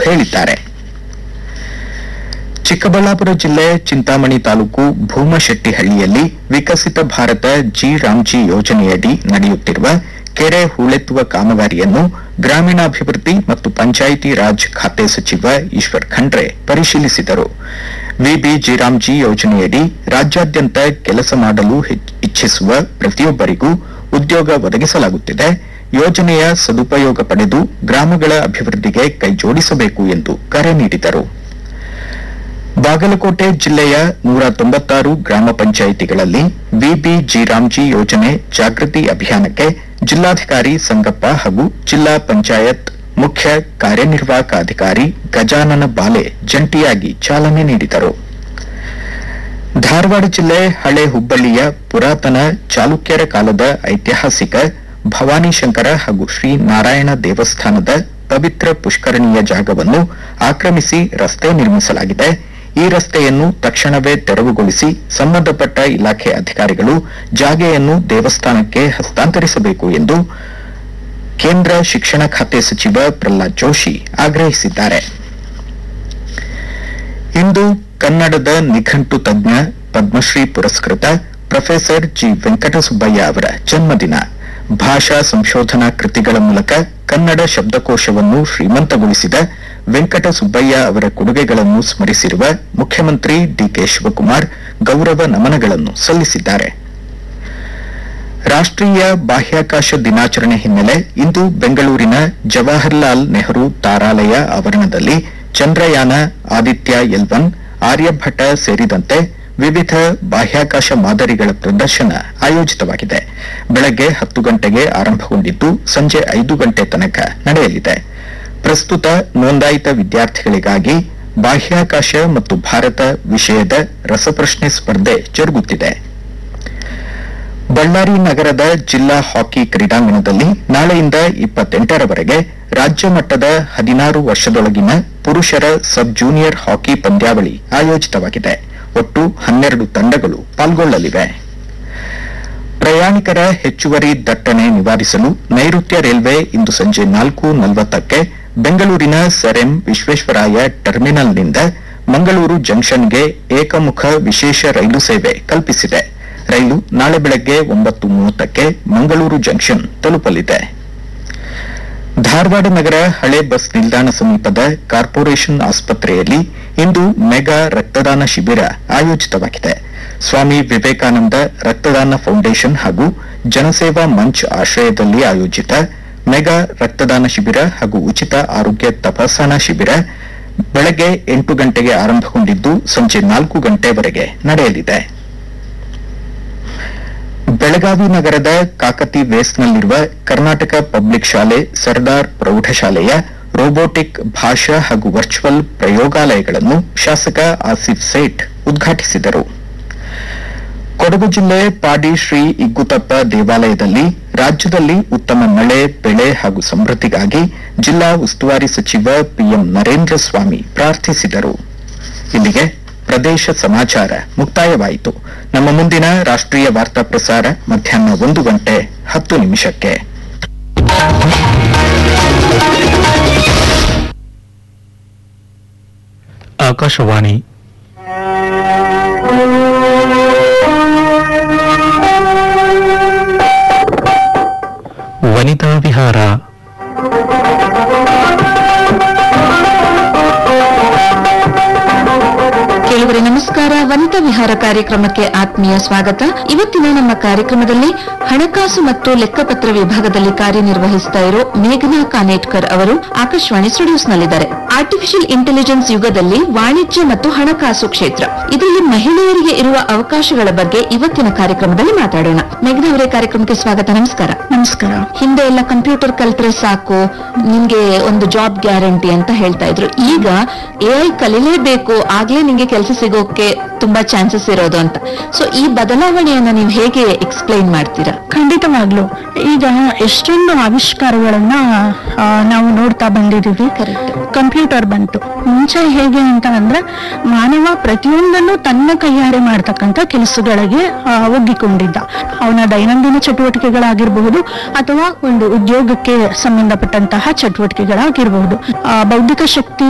ಹೇಳಿದ್ದಾರೆ ಚಿಕ್ಕಬಳ್ಳಾಪುರ ಜಿಲ್ಲೆ ಚಿಂತಾಮಣಿ ತಾಲೂಕು ಭೂಮಶೆಟ್ಟಿಹಳ್ಳಿಯಲ್ಲಿ ವಿಕಸಿತ ಭಾರತ ಜಿ ರಾಮ್ಜಿ ಯೋಜನೆಯಡಿ ನಡೆಯುತ್ತಿರುವ ಕೆರೆ ಹೂಳೆತ್ತುವ ಕಾಮಗಾರಿಯನ್ನು ಗ್ರಾಮೀಣಾಭಿವೃದ್ಧಿ ಮತ್ತು ಪಂಚಾಯಿತಿ ರಾಜ್ ಖಾತೆ ಸಚಿವ ಈಶ್ವರ್ ಖಂಡ್ರೆ ಪರಿಶೀಲಿಸಿದರು ವಿಬಿ ಜಿರಾಮ್ಜಿ ಯೋಜನೆಯಡಿ ರಾಜ್ಯಾದ್ಯಂತ ಕೆಲಸ ಮಾಡಲು ಹೆಚ್- ಇಚ್ಛಿಸುವ ಪ್ರತಿಯೊಬ್ಬರಿಗೂ ಉದ್ಯೋಗ ಒದಗಿಸಲಾಗುತ್ತಿದೆ ಯೋಜನೆಯ ಸದುಪಯೋಗ ಪಡೆದು ಗ್ರಾಮಗಳ ಅಭಿವೃದ್ಧಿಗೆ ಕೈಜೋಡಿಸಬೇಕು ಎಂದು ಕರೆ ನೀಡಿದರು ಬಾಗಲಕೋಟೆ ಜಿಲ್ಲೆಯ ನೂರ ತೊಂಬತ್ತಾರು ಗ್ರಾಮ ಪಂಚಾಯಿತಿಗಳಲ್ಲಿ ವಿಬಿ ಜಿರಾಮ್ಜಿ ಯೋಜನೆ ಜಾಗೃತಿ ಅಭಿಯಾನಕ್ಕೆ ಜಿಲ್ಲಾಧಿಕಾರಿ ಸಂಗಪ್ಪ ಹಾಗೂ ಜಿಲ್ಲಾ ಪಂಚಾಯತ್ ಮುಖ್ಯ ಕಾರ್ಯನಿರ್ವಾಹಕ ಅಧಿಕಾರಿ ಗಜಾನನ ಬಾಲೆ ಜಂಟಿಯಾಗಿ ಚಾಲನೆ ನೀಡಿದರು ಧಾರವಾಡ ಜಿಲ್ಲೆ ಹಳೆ ಹುಬ್ಬಳ್ಳಿಯ ಪುರಾತನ ಚಾಲುಕ್ಯರ ಕಾಲದ ಐತಿಹಾಸಿಕ ಭವಾನಿ ಶಂಕರ ಹಾಗೂ ಶ್ರೀ ನಾರಾಯಣ ದೇವಸ್ಥಾನದ ಪವಿತ್ರ ಪುಷ್ಕರಣಿಯ ಜಾಗವನ್ನು ಆಕ್ರಮಿಸಿ ರಸ್ತೆ ನಿರ್ಮಿಸಲಾಗಿದೆ ಈ ರಸ್ತೆಯನ್ನು ತಕ್ಷಣವೇ ತೆರವುಗೊಳಿಸಿ ಸಂಬಂಧಪಟ್ಟ ಇಲಾಖೆ ಅಧಿಕಾರಿಗಳು ಜಾಗೆಯನ್ನು ದೇವಸ್ಥಾನಕ್ಕೆ ಹಸ್ತಾಂತರಿಸಬೇಕು ಎಂದು ಕೇಂದ್ರ ಶಿಕ್ಷಣ ಖಾತೆ ಸಚಿವ ಪ್ರಹ್ಲಾದ್ ಜೋಶಿ ಆಗ್ರಹಿಸಿದ್ದಾರೆ ಇಂದು ಕನ್ನಡದ ನಿಘಂಟು ತಜ್ಞ ಪದ್ಮಶ್ರೀ ಪುರಸ್ಕೃತ ಪ್ರೊಫೆಸರ್ ಜಿ ವೆಂಕಟಸುಬ್ಬಯ್ಯ ಅವರ ಜನ್ಮದಿನ ಭಾಷಾ ಸಂಶೋಧನಾ ಕೃತಿಗಳ ಮೂಲಕ ಕನ್ನಡ ಶಬ್ದಕೋಶವನ್ನು ಶ್ರೀಮಂತಗೊಳಿಸಿದ ವೆಂಕಟಸುಬ್ಬಯ್ಯ ಅವರ ಕೊಡುಗೆಗಳನ್ನು ಸ್ಮರಿಸಿರುವ ಮುಖ್ಯಮಂತ್ರಿ ಡಿಕೆ ಶಿವಕುಮಾರ್ ಗೌರವ ನಮನಗಳನ್ನು ಸಲ್ಲಿಸಿದ್ದಾರೆ ರಾಷ್ಟ್ರೀಯ ಬಾಹ್ಯಾಕಾಶ ದಿನಾಚರಣೆ ಹಿನ್ನೆಲೆ ಇಂದು ಬೆಂಗಳೂರಿನ ಜವಾಹರ್ಲಾಲ್ ನೆಹರು ತಾರಾಲಯ ಆವರಣದಲ್ಲಿ ಚಂದ್ರಯಾನ ಆದಿತ್ಯ ಎಲ್ ಒನ್ ಆರ್ಯಭಟ ಸೇರಿದಂತೆ ವಿವಿಧ ಬಾಹ್ಯಾಕಾಶ ಮಾದರಿಗಳ ಪ್ರದರ್ಶನ ಆಯೋಜಿತವಾಗಿದೆ ಬೆಳಗ್ಗೆ ಹತ್ತು ಗಂಟೆಗೆ ಆರಂಭಗೊಂಡಿದ್ದು ಸಂಜೆ ಐದು ಗಂಟೆ ತನಕ ನಡೆಯಲಿದೆ ಪ್ರಸ್ತುತ ನೋಂದಾಯಿತ ವಿದ್ಯಾರ್ಥಿಗಳಿಗಾಗಿ ಬಾಹ್ಯಾಕಾಶ ಮತ್ತು ಭಾರತ ವಿಷಯದ ರಸಪ್ರಶ್ನೆ ಸ್ಪರ್ಧೆ ಜರುಗುತ್ತಿದೆ ಬಳ್ಳಾರಿ ನಗರದ ಜಿಲ್ಲಾ ಹಾಕಿ ಕ್ರೀಡಾಂಗಣದಲ್ಲಿ ನಾಳೆಯಿಂದ ಇಪ್ಪತ್ತೆಂಟರವರೆಗೆ ರಾಜ್ಯ ಮಟ್ಟದ ಹದಿನಾರು ವರ್ಷದೊಳಗಿನ ಪುರುಷರ ಸಬ್ ಜೂನಿಯರ್ ಹಾಕಿ ಪಂದ್ಯಾವಳಿ ಆಯೋಜಿತವಾಗಿದೆ ಒಟ್ಟು ಹನ್ನೆರಡು ತಂಡಗಳು ಪಾಲ್ಗೊಳ್ಳಲಿವೆ ಪ್ರಯಾಣಿಕರ ಹೆಚ್ಚುವರಿ ದಟ್ಟಣೆ ನಿವಾರಿಸಲು ನೈಋತ್ಯ ರೈಲ್ವೆ ಇಂದು ಸಂಜೆ ನಾಲ್ಕು ನಲವತ್ತಕ್ಕೆ ಬೆಂಗಳೂರಿನ ಸರ್ ಎಂ ವಿಶ್ವೇಶ್ವರಾಯ ಟರ್ಮಿನಲ್ನಿಂದ ಮಂಗಳೂರು ಜಂಕ್ಷನ್ಗೆ ಏಕಮುಖ ವಿಶೇಷ ರೈಲು ಸೇವೆ ಕಲ್ಪಿಸಿದೆ ರೈಲು ನಾಳೆ ಬೆಳಗ್ಗೆ ಒಂಬತ್ತು ಮೂವತ್ತಕ್ಕೆ ಮಂಗಳೂರು ಜಂಕ್ಷನ್ ತಲುಪಲಿದೆ ಧಾರವಾಡ ನಗರ ಹಳೆ ಬಸ್ ನಿಲ್ದಾಣ ಸಮೀಪದ ಕಾರ್ಪೊರೇಷನ್ ಆಸ್ಪತ್ರೆಯಲ್ಲಿ ಇಂದು ಮೆಗಾ ರಕ್ತದಾನ ಶಿಬಿರ ಆಯೋಜಿತವಾಗಿದೆ ಸ್ವಾಮಿ ವಿವೇಕಾನಂದ ರಕ್ತದಾನ ಫೌಂಡೇಶನ್ ಹಾಗೂ ಜನಸೇವಾ ಮಂಚ್ ಆಶ್ರಯದಲ್ಲಿ ಆಯೋಜಿತ ಮೆಗಾ ರಕ್ತದಾನ ಶಿಬಿರ ಹಾಗೂ ಉಚಿತ ಆರೋಗ್ಯ ತಪಾಸಣಾ ಶಿಬಿರ ಬೆಳಗ್ಗೆ ಎಂಟು ಗಂಟೆಗೆ ಆರಂಭಗೊಂಡಿದ್ದು ಸಂಜೆ ನಾಲ್ಕು ಗಂಟೆವರೆಗೆ ನಡೆಯಲಿದೆ ಬೆಳಗಾವಿ ನಗರದ ಕಾಕತಿ ವೇಸ್ನಲ್ಲಿರುವ ಕರ್ನಾಟಕ ಪಬ್ಲಿಕ್ ಶಾಲೆ ಸರ್ದಾರ್ ಪ್ರೌಢಶಾಲೆಯ ರೋಬೋಟಿಕ್ ಭಾಷಾ ಹಾಗೂ ವರ್ಚುವಲ್ ಪ್ರಯೋಗಾಲಯಗಳನ್ನು ಶಾಸಕ ಆಸಿಫ್ ಸೇಠ್ ಉದ್ಘಾಟಿಸಿದರು ಕೊಡಗು ಜಿಲ್ಲೆ ಪಾಡಿ ಶ್ರೀ ಇಗ್ಗುತಪ್ಪ ದೇವಾಲಯದಲ್ಲಿ ರಾಜ್ಯದಲ್ಲಿ ಉತ್ತಮ ಮಳೆ ಬೆಳೆ ಹಾಗೂ ಸಮೃದ್ಧಿಗಾಗಿ ಜಿಲ್ಲಾ ಉಸ್ತುವಾರಿ ಸಚಿವ ಪಿಎಂ ನರೇಂದ್ರ ಸ್ವಾಮಿ ಪ್ರಾರ್ಥಿಸಿದರು ಇಲ್ಲಿಗೆ ಪ್ರದೇಶ ಸಮಾಚಾರ ಮುಕ್ತಾಯವಾಯಿತು ನಮ್ಮ ಮುಂದಿನ ರಾಷ್ಟ್ರೀಯ ವಾರ್ತಾ ಪ್ರಸಾರ ಮಧ್ಯಾಹ್ನ ಒಂದು ಗಂಟೆ ಹತ್ತು ನಿಮಿಷಕ್ಕೆ ಆಕಾಶವಾಣಿ ವನಿತಾ ವಿಹಾರ ಕೇಳುಗರೆ ನಮಸ್ಕಾರ ವನಿತಾ ವಿಹಾರ ಕಾರ್ಯಕ್ರಮಕ್ಕೆ ಆತ್ಮೀಯ ಸ್ವಾಗತ ಇವತ್ತಿನ ನಮ್ಮ ಕಾರ್ಯಕ್ರಮದಲ್ಲಿ ಹಣಕಾಸು ಮತ್ತು ಲೆಕ್ಕಪತ್ರ ವಿಭಾಗದಲ್ಲಿ ಕಾರ್ಯನಿರ್ವಹಿಸ್ತಾ ಇರೋ ಮೇಘನಾ ಕಾನೇಟ್ಕರ್ ಅವರು ಆಕಾಶವಾಣಿ ಸ್ಟುಡಿಯೋಸ್ನಲ್ಲಿದ್ದಾರೆ ಆರ್ಟಿಫಿಷಿಯಲ್ ಇಂಟೆಲಿಜೆನ್ಸ್ ಯುಗದಲ್ಲಿ ವಾಣಿಜ್ಯ ಮತ್ತು ಹಣಕಾಸು ಕ್ಷೇತ್ರ ಇದರಲ್ಲಿ ಮಹಿಳೆಯರಿಗೆ ಇರುವ ಅವಕಾಶಗಳ ಬಗ್ಗೆ ಇವತ್ತಿನ ಕಾರ್ಯಕ್ರಮದಲ್ಲಿ ಮಾತಾಡೋಣ ಮೇಘನಾ ಅವರೇ ಕಾರ್ಯಕ್ರಮಕ್ಕೆ ಸ್ವಾಗತ ನಮಸ್ಕಾರ ನಮಸ್ಕಾರ ಹಿಂದೆ ಎಲ್ಲ ಕಂಪ್ಯೂಟರ್ ಕಲ್ತ್ರೆ ಸಾಕು ನಿಮ್ಗೆ ಒಂದು ಜಾಬ್ ಗ್ಯಾರಂಟಿ ಅಂತ ಹೇಳ್ತಾ ಇದ್ರು ಈಗ ಎಐ ಕಲಿಲೇಬೇಕು ಆಗ್ಲೇ ನಿಮ್ಗೆ ಕೆಲಸ ಸಿಗೋಕೆ ತುಂಬಾ ಚಾನ್ಸಸ್ ಇರೋದು ಅಂತ ಸೊ ಈ ಬದಲಾವಣೆಯನ್ನ ನೀವು ಹೇಗೆ ಎಕ್ಸ್ಪ್ಲೈನ್ ಮಾಡ್ತೀರಾ ಖಂಡಿತವಾಗ್ಲು ಈಗ ಎಷ್ಟೊಂದು ಆವಿಷ್ಕಾರಗಳನ್ನ ಆ, ನಾವು ನೋಡ್ತಾ ಬಂದಿದೀವಿ Correct. ಕಂಪ್ಯೂಟರ್ ಬಂತು ಮುಂಚೆ ಹೇಗೆ ಅಂತ ಅಂದ್ರೆ ಮಾನವ ಪ್ರತಿಯೊಂದನ್ನು ತನ್ನ ಕೈಯಾರೆ ಮಾಡ್ತಕ್ಕಂಥ ಕೆಲಸಗಳಿಗೆ ಆ, ಒಗ್ಗಿಕೊಂಡಿದ್ದ ಅವನ ದೈನಂದಿನ ಚಟುವಟಿಕೆಗಳಾಗಿರಬಹುದು ಅಥವಾ ಒಂದು ಉದ್ಯೋಗಕ್ಕೆ ಸಂಬಂಧಪಟ್ಟಂತಹ ಚಟುವಟಿಕೆಗಳಾಗಿರಬಹುದು ಆ, ಬೌದ್ಧಿಕ ಶಕ್ತಿ